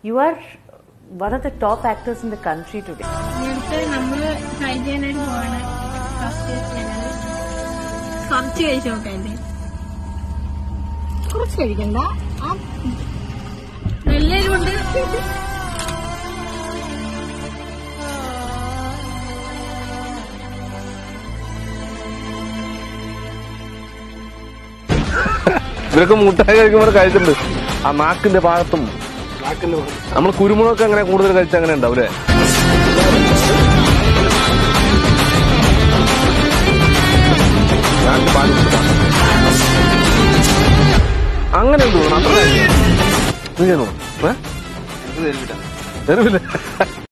You are one of the top actors in the country today. നേരത്തെ നമ്മള് try ചെയ്യാനായിട്ട് പോവാണ് ഫസ്റ്റ് ഞങ്ങള് കുറച്ച് കഴിച്ചു നോക്കല്ലേ കുറച്ച് കഴിക്കണ്ട ആ നല്ല എരിവുണ്ട് ഇവരൊക്കെ മുട്ടായി കഴിക്കുമ്പോൾ കഴിച്ചിട്ടുണ്ട് ആ നാക്കിന്റെ ഭാഗത്തും നമ്മൾ കുരുമുളകൊക്കെ അങ്ങനെ കൂടുതൽ കഴിച്ച അങ്ങനെ ഉണ്ടാവും അല്ലേ നാക്ക് പാല് കുടിക്കാം. അങ്ങനെ എന്ത് തോന്നുന്നു അത്ര കഴിക്കും. നീ ചെയ്യണോ? ഏ? എരിവില്ല